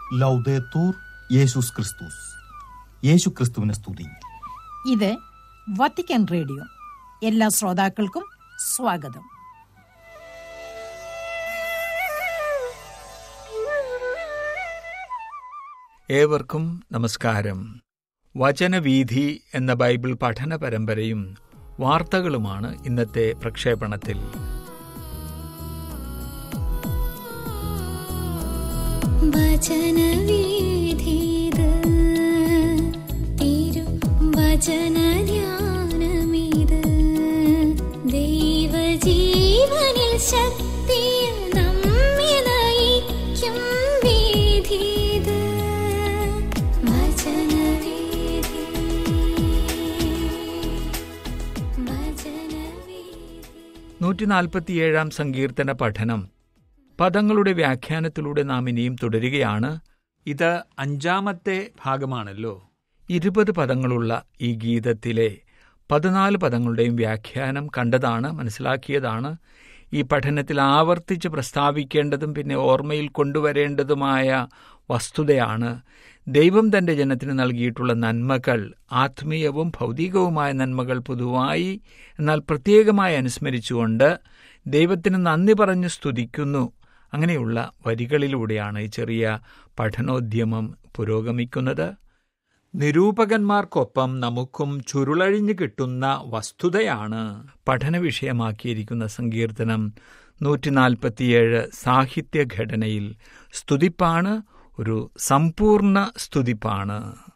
ലൗദേത്തൂർ യേശുസ് ക്രിസ്തുസ് യേശു ക്രിസ്തുവിനെ സ്തുതി ഇത് വത്തിക്കാൻ റേഡിയോ എല്ലാ ശ്രോതാക്കൾക്കും സ്വാഗതം ഏവർക്കും നമസ്കാരം വചനവീഥി എന്ന ബൈബിൾ പഠന പരമ്പരയും വാർത്തകളുമാണ് ഇന്നത്തെ പ്രക്ഷേപണത്തിൽ വചനവീഥിത് തിരു വചനധ്യാനമിത് ദൈവജീവനിൽ ശക്തിയിൽ നമ്മെ നയിക്കും വീഥിത് വചനവീഥി വചനവീഥി നൂറ്റി നാൽപ്പത്തിയേഴാം സങ്കീർത്തന പഠനം പദങ്ങളുടെ വ്യാഖ്യാനത്തിലൂടെ നാം ഇനിയും തുടരുകയാണ് ഇത് അഞ്ചാമത്തെ ഭാഗമാണല്ലോ ഇരുപത് പദങ്ങളുള്ള ഈ ഗീതത്തിലെ പതിനാല് പദങ്ങളുടെയും വ്യാഖ്യാനം കണ്ടതാണ് മനസ്സിലാക്കിയതാണ് ഈ പഠനത്തിൽ ആവർത്തിച്ച് പ്രസ്താവിക്കേണ്ടതും പിന്നെ ഓർമ്മയിൽ കൊണ്ടുവരേണ്ടതുമായ വസ്തുതയാണ് ദൈവം തന്റെ ജനത്തിന് നൽകിയിട്ടുള്ള നന്മകൾ ആത്മീയവും ഭൗതികവുമായ നന്മകൾ പൊതുവായി എന്നാൽ പ്രത്യേകമായി അനുസ്മരിച്ചുകൊണ്ട് ദൈവത്തിന് നന്ദി പറഞ്ഞു സ്തുതിക്കുന്നു അങ്ങനെയുള്ള വരികളിലൂടെയാണ് ഈ ചെറിയ പഠനോദ്യമം പുരോഗമിക്കുന്നത് നിരൂപകന്മാർക്കൊപ്പം നമുക്കും ചുരുളഴിഞ്ഞു കിട്ടുന്ന വസ്തുതയാണ് പഠന വിഷയമാക്കിയിരിക്കുന്ന സങ്കീർത്തനം നൂറ്റിനാൽപ്പത്തിയേഴ് സാഹിത്യഘടനയിൽ സ്തുതിപ്പാണ് ഒരു സമ്പൂർണ്ണ സ്തുതിപ്പാണ്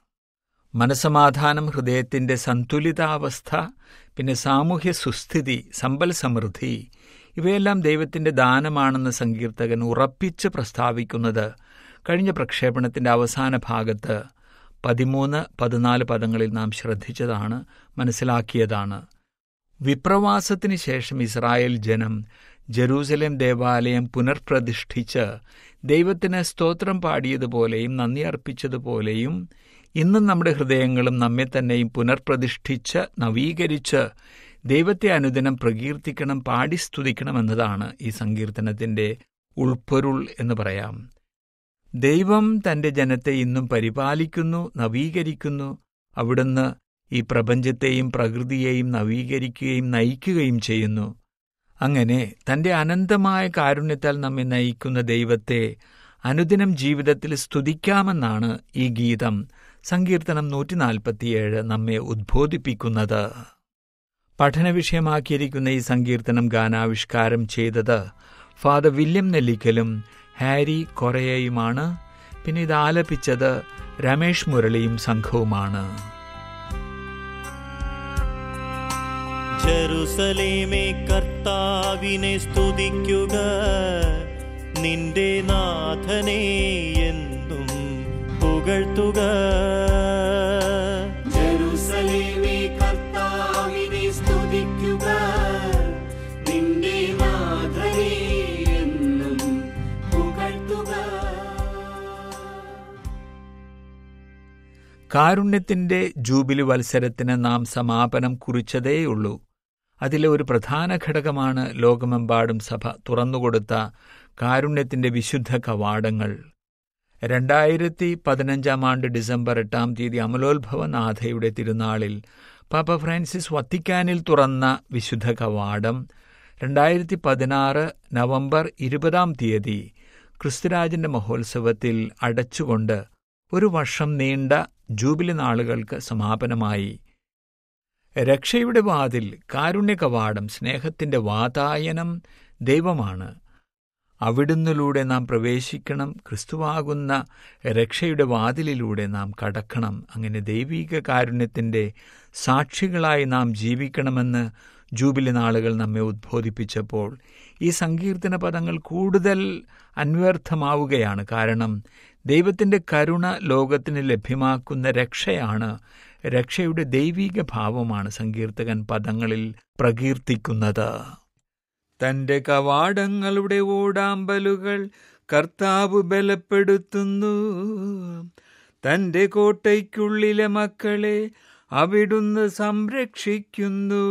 മനസമാധാനം ഹൃദയത്തിന്റെ സന്തുലിതാവസ്ഥ പിന്നെ സാമൂഹ്യ സുസ്ഥിതി സമ്പൽ സമൃദ്ധി ഇവയെല്ലാം ദൈവത്തിന്റെ ദാനമാണെന്ന് സങ്കീർത്തകൻ ഉറപ്പിച്ച് പ്രസ്താവിക്കുന്നത് കഴിഞ്ഞ പ്രക്ഷേപണത്തിന്റെ അവസാന ഭാഗത്ത് പതിമൂന്ന് പതിനാല് പദങ്ങളിൽ നാം ശ്രദ്ധിച്ചതാണ് മനസ്സിലാക്കിയതാണ് വിപ്രവാസത്തിന് ശേഷം ഇസ്രായേൽ ജനം ജെറൂസലേം ദേവാലയം പുനർപ്രതിഷ്ഠിച്ച് ദൈവത്തിന് സ്തോത്രം പാടിയതുപോലെയും നന്ദി അർപ്പിച്ചതുപോലെയും ഇന്നും നമ്മുടെ ഹൃദയങ്ങളും നമ്മെ തന്നെയും പുനർപ്രതിഷ്ഠിച്ച് നവീകരിച്ച് ദൈവത്തെ അനുദിനം പ്രകീർത്തിക്കണം പാടി സ്തുതിക്കണം എന്നതാണ് ഈ സങ്കീർത്തനത്തിന്റെ ഉൾപ്പൊരുൾ എന്ന് പറയാം ദൈവം തന്റെ ജനത്തെ ഇന്നും പരിപാലിക്കുന്നു നവീകരിക്കുന്നു അവിടുന്ന് ഈ പ്രപഞ്ചത്തെയും പ്രകൃതിയെയും നവീകരിക്കുകയും നയിക്കുകയും ചെയ്യുന്നു അങ്ങനെ തന്റെ അനന്തമായ കാരുണ്യത്താൽ നമ്മെ നയിക്കുന്ന ദൈവത്തെ അനുദിനം ജീവിതത്തിൽ സ്തുതിക്കാമെന്നാണ് ഈ ഗീതം സങ്കീർത്തനം നൂറ്റിനാൽപ്പത്തിയേഴ് നമ്മെ ഉദ്ബോധിപ്പിക്കുന്നത് പഠന വിഷയമാക്കിയിരിക്കുന്ന ഈ സങ്കീർത്തനം ഗാനാവിഷ്കാരം ചെയ്തത് ഫാദർ വില്യം നെല്ലിക്കലും ഹാരി കൊറയയുമാണ് പിന്നെ ഇത് ആലപിച്ചത് രമേഷ് മുരളിയും സംഘവുമാണ് ജെറുസലേമേ കർത്താവിനെ സ്തുതിക്കുക നിന്റെ നാഥനെ എന്നും പുകഴ്ത്തുക ജെറുസലേമേ കർത്താവിനെ സ്തുതിക്കുക നിന്റെ നാഥനെ എന്നും പുകഴ്ത്തുക കാരുണ്യത്തിന്റെ ജൂബിലി വത്സരത്തിന് നാം സമാപനം കുറിച്ചതേയുള്ളൂ അതിലെ ഒരു പ്രധാന ഘടകമാണ് ലോകമെമ്പാടും സഭ തുറന്നുകൊടുത്ത കാരുണ്യത്തിന്റെ വിശുദ്ധ കവാടങ്ങൾ രണ്ടായിരത്തി പതിനഞ്ചാം ആണ്ട് ഡിസംബർ എട്ടാം തീയതി അമലോത്ഭവനാഥയുടെ തിരുനാളിൽ പാപ്പ ഫ്രാൻസിസ് വത്തിക്കാനിൽ തുറന്ന വിശുദ്ധ കവാടം രണ്ടായിരത്തി പതിനാറ് നവംബർ ഇരുപതാം തീയതി ക്രിസ്തുരാജന്റെ മഹോത്സവത്തിൽ അടച്ചുകൊണ്ട് ഒരു വർഷം നീണ്ട ജൂബിലി നാളുകൾക്ക് സമാപനമായി രക്ഷയുടെ വാതിൽ കാരുണ്യ കവാടം സ്നേഹത്തിന്റെ വാതായനം ദൈവമാണ് അവിടുന്നിലൂടെ നാം പ്രവേശിക്കണം ക്രിസ്തുവാകുന്ന രക്ഷയുടെ വാതിലിലൂടെ നാം കടക്കണം അങ്ങനെ ദൈവീക കാരുണ്യത്തിന്റെ സാക്ഷികളായി നാം ജീവിക്കണമെന്ന് ജൂബിലി നാളുകൾ നമ്മെ ഉദ്ബോധിപ്പിച്ചപ്പോൾ ഈ സങ്കീർത്തന പദങ്ങൾ കൂടുതൽ അന്വർത്ഥമാവുകയാണ് കാരണം ദൈവത്തിന്റെ കരുണ ലോകത്തിന് ലഭ്യമാക്കുന്ന രക്ഷയാണ് രക്ഷയുടെ ദൈവീക ഭാവമാണ് സങ്കീർത്തകൻ പദങ്ങളിൽ പ്രകീർത്തിക്കുന്നത് തന്റെ കവാടങ്ങളുടെ ഓടാമ്പലുകൾ കർത്താവ് ബലപ്പെടുത്തുന്നു തന്റെ കോട്ടയ്ക്കുള്ളിലെ മക്കളെ അവിടുന്ന് സംരക്ഷിക്കുന്നു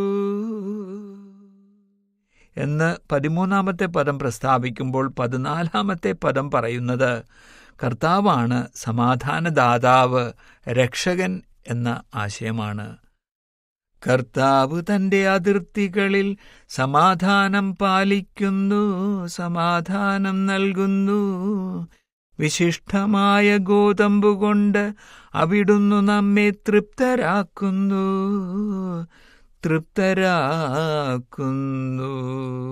എന്ന് പതിമൂന്നാമത്തെ പദം പ്രസ്താവിക്കുമ്പോൾ പതിനാലാമത്തെ പദം പറയുന്നത് കർത്താവാണ് സമാധാനദാതാവ് രക്ഷകൻ എന്ന ആശയമാണ് കർത്താവ് തന്റെ അതിർത്തികളിൽ സമാധാനം പാലിക്കുന്നു സമാധാനം നൽകുന്നു വിശിഷ്ടമായ ഗോതമ്പ് കൊണ്ട് അവിടുന്നു നമ്മെ തൃപ്തരാക്കുന്നു തൃപ്തരാക്കുന്നു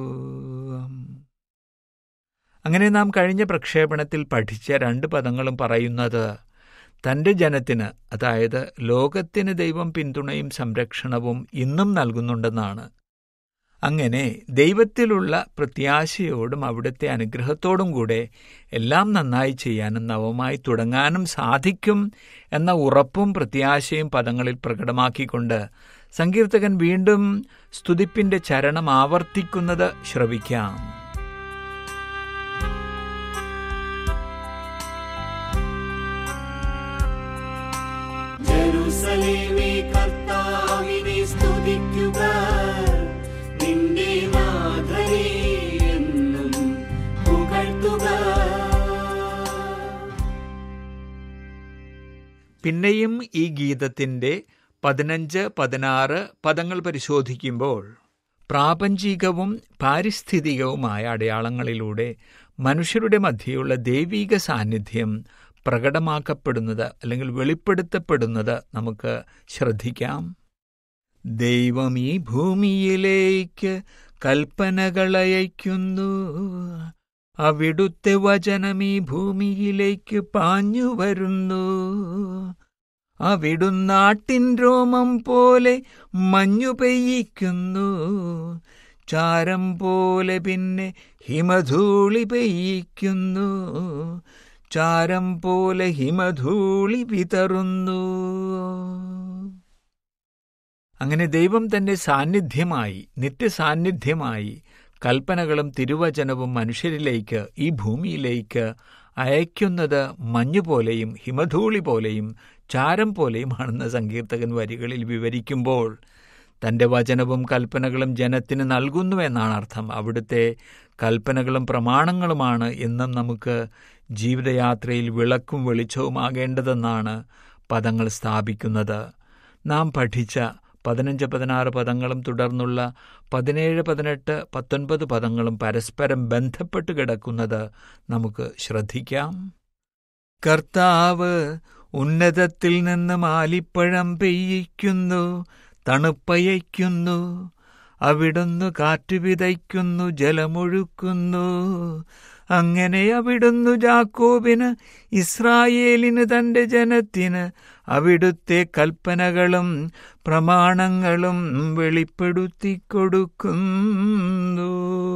അങ്ങനെ നാം കഴിഞ്ഞ പ്രക്ഷേപണത്തിൽ പഠിച്ച രണ്ട് പദങ്ങളും പറയുന്നത് തന്റെ ജനത്തിന് അതായത് ലോകത്തിന് ദൈവം പിന്തുണയും സംരക്ഷണവും ഇന്നും നൽകുന്നുണ്ടെന്നാണ് അങ്ങനെ ദൈവത്തിലുള്ള പ്രത്യാശയോടും അവിടുത്തെ അനുഗ്രഹത്തോടും കൂടെ എല്ലാം നന്നായി ചെയ്യാനും നവമായി തുടങ്ങാനും സാധിക്കും എന്ന ഉറപ്പും പ്രത്യാശയും പദങ്ങളിൽ പ്രകടമാക്കിക്കൊണ്ട് സങ്കീർത്തകൻ വീണ്ടും സ്തുതിപ്പിന്റെ ചരണം ആവർത്തിക്കുന്നത് ശ്രവിക്കാം ജെറുസലേമേ കർത്താവിനെ സ്തുതിക്കുക നിന്റെ നാഥനെ എന്നും പുകഴ്ത്തുക പിന്നെയും ഈ ഗീതത്തിന്റെ പതിനഞ്ച് പതിനാറ് പദങ്ങൾ പരിശോധിക്കുമ്പോൾ പ്രാപഞ്ചികവും പാരിസ്ഥിതികവുമായ അടയാളങ്ങളിലൂടെ മനുഷ്യരുടെ മധ്യയുള്ള ദൈവീക സാന്നിധ്യം പ്രകടമാക്കപ്പെടുന്നത് അല്ലെങ്കിൽ വെളിപ്പെടുത്തപ്പെടുന്നത് നമുക്ക് ശ്രദ്ധിക്കാം ദൈവം ഈ ഭൂമിയിലേക്ക് കൽപ്പനകളയക്കുന്നു അവിടുത്തെ വചനം ഈ ഭൂമിയിലേക്ക് പാഞ്ഞു വരുന്നു അവിടുന്നാട്ടിൻ രോമം പോലെ മഞ്ഞു പെയ്യിക്കുന്നു ചാരം പോലെ പിന്നെ ഹിമധൂളി പെയ്യിക്കുന്നു ചാരം പോലെ ഹിമധൂളി വിതറുന്നു അങ്ങനെ ദൈവം തന്റെ സാന്നിധ്യമായി നിത്യസാന്നിധ്യമായി കൽപ്പനകളും തിരുവചനവും മനുഷ്യരിലേക്ക് ഈ ഭൂമിയിലേക്ക് അയക്കുന്നത് മഞ്ഞുപോലെയും ഹിമധൂളി പോലെയും ചാരം പോലെയുമാണെന്ന് സങ്കീർത്തകൻ വരികളിൽ വിവരിക്കുമ്പോൾ തന്റെ വചനവും കൽപ്പനകളും ജനത്തിന് നൽകുന്നുവെന്നാണ് അർത്ഥം അവിടുത്തെ കൽപ്പനകളും പ്രമാണങ്ങളുമാണ് എന്നും നമുക്ക് ജീവിതയാത്രയിൽ വിളക്കും വെളിച്ചവുമാകേണ്ടതെന്നാണ് പദങ്ങൾ സ്ഥാപിക്കുന്നത് നാം പഠിച്ച പതിനഞ്ച് പതിനാറ് പദങ്ങളും തുടർന്നുള്ള പതിനേഴ് പതിനെട്ട് പത്തൊൻപത് പദങ്ങളും പരസ്പരം ബന്ധപ്പെട്ട് കിടക്കുന്നത് നമുക്ക് ശ്രദ്ധിക്കാം കർത്താവ് ഉന്നതത്തിൽ നിന്ന് മാലിപ്പഴം പെയ്യിക്കുന്നു തണുപ്പയയ്ക്കുന്നു അവിടുന്ന് കാറ്റ് വിതയ്ക്കുന്നു ജലമൊഴുക്കുന്നു അങ്ങനെ അവിടുന്ന് ജാക്കോബിന് ഇസ്രായേലിന് തന്റെ ജനത്തിന് അവിടുത്തെ കൽപ്പനകളും പ്രമാണങ്ങളും വെളിപ്പെടുത്തി കൊടുക്കുന്നു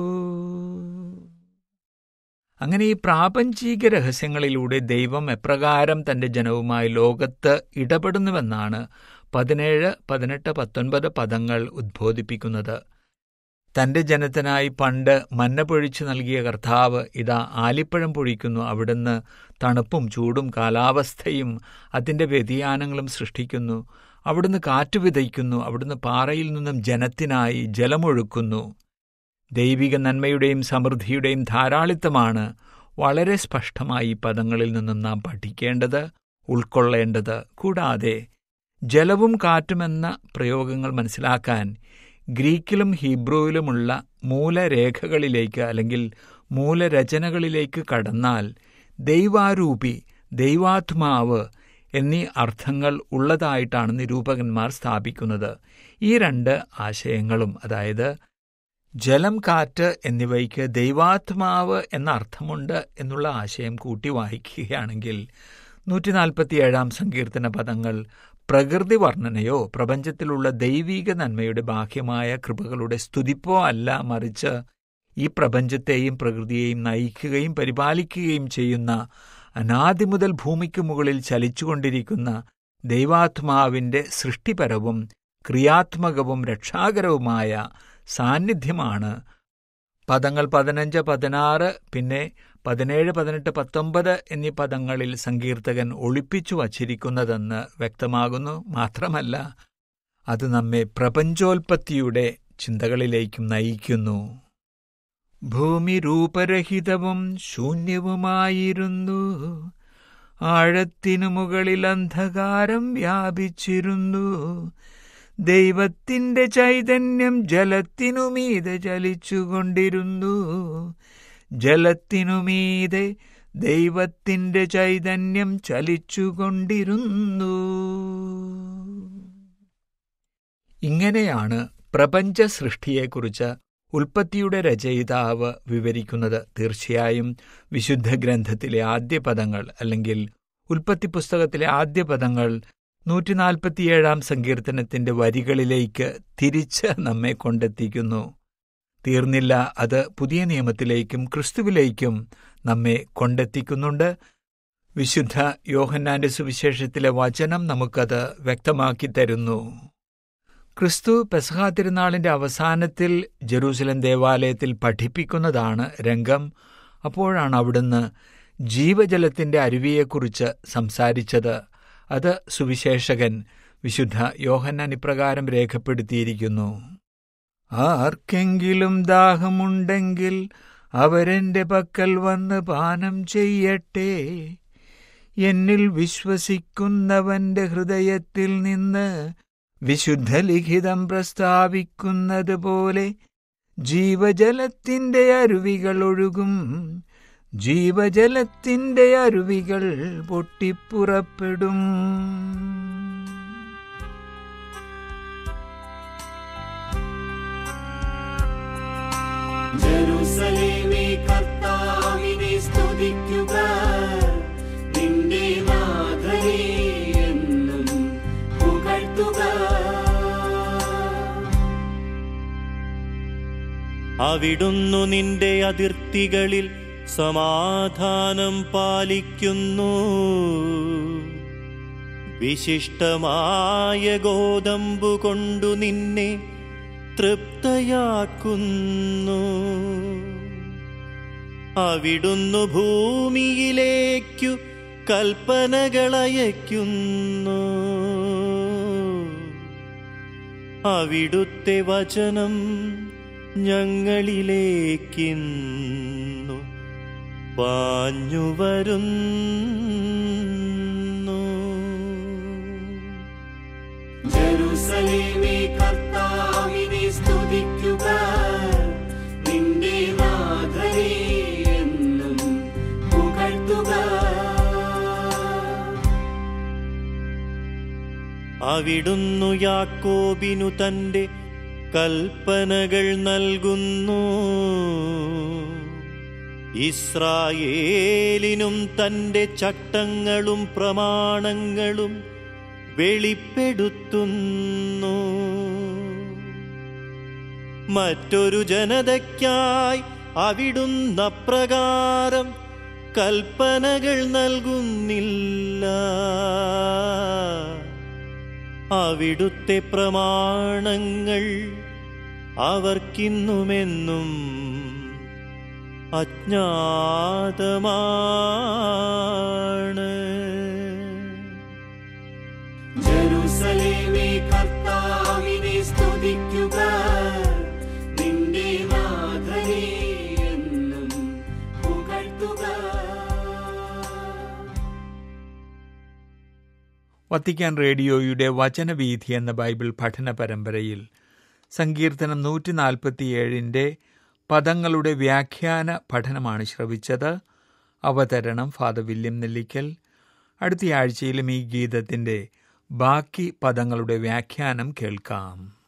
അങ്ങനെ ഈ പ്രാപഞ്ചിക രഹസ്യങ്ങളിലൂടെ ദൈവം എപ്രകാരം തന്റെ ജനവുമായി ലോകത്ത് ഇടപെടുന്നുവെന്നാണ് പതിനേഴ് പതിനെട്ട് പത്തൊൻപത് പദങ്ങൾ ഉദ്ബോധിപ്പിക്കുന്നത് തന്റെ ജനത്തിനായി പണ്ട് മന്ന പൊഴിച്ചു നൽകിയ കർത്താവ് ഇതാ ആലിപ്പഴം പൊഴിക്കുന്നു അവിടുന്ന് തണുപ്പും ചൂടും കാലാവസ്ഥയും അതിന്റെ വ്യതിയാനങ്ങളും സൃഷ്ടിക്കുന്നു അവിടുന്ന് കാറ്റ് വിതയ്ക്കുന്നു അവിടുന്ന് പാറയിൽ നിന്നും ജനത്തിനായി ജലമൊഴുക്കുന്നു ദൈവിക നന്മയുടെയും സമൃദ്ധിയുടെയും ധാരാളിത്തമാണ് വളരെ സ്പഷ്ടമായി ഈ പദങ്ങളിൽ നിന്നും നാം പഠിക്കേണ്ടത് ഉൾക്കൊള്ളേണ്ടത് കൂടാതെ ജലവും കാറ്റുമെന്ന പ്രയോഗങ്ങൾ മനസ്സിലാക്കാൻ ഗ്രീക്കിലും ഹീബ്രുവിലുമുള്ള മൂലരേഖകളിലേക്ക് അല്ലെങ്കിൽ മൂലരചനകളിലേക്ക് കടന്നാൽ ദൈവാരൂപി ദൈവാത്മാവ് എന്നീ അർത്ഥങ്ങൾ ഉള്ളതായിട്ടാണ് നിരൂപകന്മാർ സ്ഥാപിക്കുന്നത് ഈ രണ്ട് ആശയങ്ങളും അതായത് ജലം കാറ്റ് എന്നിവയ്ക്ക് ദൈവാത്മാവ് എന്ന അർത്ഥമുണ്ട് എന്നുള്ള ആശയം കൂട്ടി വായിക്കുകയാണെങ്കിൽ നൂറ്റി നാൽപ്പത്തിയേഴാം സങ്കീർത്തന പദങ്ങൾ പ്രകൃതി വർണ്ണനയോ പ്രപഞ്ചത്തിലുള്ള ദൈവീക നന്മയുടെ ബാഹ്യമായ കൃപകളുടെ സ്തുതിപ്പോ അല്ല മറിച്ച് ഈ പ്രപഞ്ചത്തെയും പ്രകൃതിയെയും നയിക്കുകയും പരിപാലിക്കുകയും ചെയ്യുന്ന അനാദി മുതൽ ഭൂമിക്ക് മുകളിൽ ചലിച്ചുകൊണ്ടിരിക്കുന്ന ദൈവാത്മാവിന്റെ സൃഷ്ടിപരവും ക്രിയാത്മകവും രക്ഷാകരവുമായ സാന്നിധ്യമാണ് പദങ്ങൾ പതിനഞ്ച് പതിനാറ് പിന്നെ പതിനേഴ് പതിനെട്ട് പത്തൊമ്പത് എന്നീ പദങ്ങളിൽ സങ്കീർത്തകൻ ഒളിപ്പിച്ചു വച്ചിരിക്കുന്നതെന്ന് വ്യക്തമാകുന്നു മാത്രമല്ല അത് നമ്മെ പ്രപഞ്ചോൽപത്തിയുടെ ചിന്തകളിലേക്കും നയിക്കുന്നു ഭൂമി രൂപരഹിതവും ശൂന്യവുമായിരുന്നു ആഴത്തിനു മുകളിൽ അന്ധകാരം വ്യാപിച്ചിരുന്നു ദൈവത്തിന്റെ ചൈതന്യം ജലത്തിനുമീതെ ചലിച്ചുകൊണ്ടിരുന്നു ജലത്തിനുമീതെ ദൈവത്തിന്റെ ചൈതന്യം ചലിച്ചുകൊണ്ടിരുന്നു ഇങ്ങനെയാണ് പ്രപഞ്ച സൃഷ്ടിയെക്കുറിച്ച് ഉൽപ്പത്തിയുടെ രചയിതാവ് വിവരിക്കുന്നത് തീർച്ചയായും വിശുദ്ധ ഗ്രന്ഥത്തിലെ ആദ്യ പദങ്ങൾ അല്ലെങ്കിൽ ഉൽപ്പത്തി പുസ്തകത്തിലെ ആദ്യ പദങ്ങൾ നൂറ്റിനാൽപ്പത്തിയേഴാം സങ്കീർത്തനത്തിന്റെ വരികളിലേക്ക് തിരിച്ച് നമ്മെ കൊണ്ടെത്തിക്കുന്നു തീർന്നില്ല അത് പുതിയ നിയമത്തിലേക്കും ക്രിസ്തുവിലേക്കും നമ്മെ കൊണ്ടെത്തിക്കുന്നുണ്ട് വിശുദ്ധ യോഹന്നാന്റെ സുവിശേഷത്തിലെ വചനം നമുക്കത് വ്യക്തമാക്കി തരുന്നു ക്രിസ്തു പെസഹ തിരുനാളിന്റെ അവസാനത്തിൽ ജെറൂസലം ദേവാലയത്തിൽ പഠിപ്പിക്കുന്നതാണ് രംഗം അപ്പോഴാണ് അവിടുന്ന് ജീവജലത്തിന്റെ അരുവിയെക്കുറിച്ച് സംസാരിച്ചത് അത് സുവിശേഷകൻ വിശുദ്ധ യോഹന്നാൻ ഇപ്രകാരം രേഖപ്പെടുത്തിയിരിക്കുന്നു ആർക്കെങ്കിലും ദാഹമുണ്ടെങ്കിൽ അവരെന്റെ പക്കൽ വന്ന് പാനം ചെയ്യട്ടെ എന്നിൽ വിശ്വസിക്കുന്നവന്റെ ഹൃദയത്തിൽ നിന്ന് വിശുദ്ധ ലിഖിതം പ്രസ്താവിക്കുന്നത് പോലെ ജീവജലത്തിന്റെ അരുവികൾ ഒഴുകും ജീവജലത്തിന്റെ അരുവികൾ പൊട്ടിപ്പുറപ്പെടും ജെറുസലേമേ കർത്താവിനെ സ്തുതിക്കുക നിന്റെ നാഥനെ എന്നും പുകഴ്ത്തുക അവിടുന്നു നിന്റെ അതിർത്തികളിൽ സമാധാനം പാലിക്കുന്നു വിശിഷ്ടമായ ഗോതമ്പു കൊണ്ടു നിന്നെ തൃപ്തയാക്കുന്നു അവിടുന്നു ഭൂമിയിലേക്കു കൽപ്പനകളയക്കുന്നു അവിടുത്തെ വചനം ഞങ്ങളിലേക്കിന്നു പാഞ്ഞു വരുന്നു ജെറുസലേമേ കർത്താവിനെ സ്തുതിക്കുക നിന്റെ നാഥനെ എന്നും പുകഴ്ത്തുക അവിടുന്നു യാക്കോബിനു തന്റെ കൽപ്പനകൾ നൽകുന്നു ഇസ്രായേലിനും തന്റെ ചട്ടങ്ങളും പ്രമാണങ്ങളും വെളിപ്പെടുത്തുന്നു മറ്റൊരു ജനതയ്ക്കായി അവിടുന്ന പ്രകാരം കൽപ്പനകൾ നൽകുന്നില്ല അവിടുത്തെ പ്രമാണങ്ങൾ അവർക്കിന്നുമെന്നും അജ്ഞാതമാണ് ജെറുസലേമേ കർത്താവിനെ സ്തുതിക്കുക നിന്റെ നാഥനെ എന്നും പുകഴ്ത്തുക വത്തിക്കാൻ റേഡിയോയുടെ വചനവീഥി എന്ന ബൈബിൾ പഠന പരമ്പരയിൽ സങ്കീർത്തനം നൂറ്റി നാൽപ്പത്തിയേഴിൻ്റെ പദങ്ങളുടെ വ്യാഖ്യാന പഠനമാണ് ശ്രവിച്ചത് അവതരണം ഫാദർ വില്യം നെല്ലിക്കൽ അടുത്ത ആഴ്ചയിലും ഈ ഗീതത്തിൻ്റെ ബാക്കി പദങ്ങളുടെ വ്യാഖ്യാനം കേൾക്കാം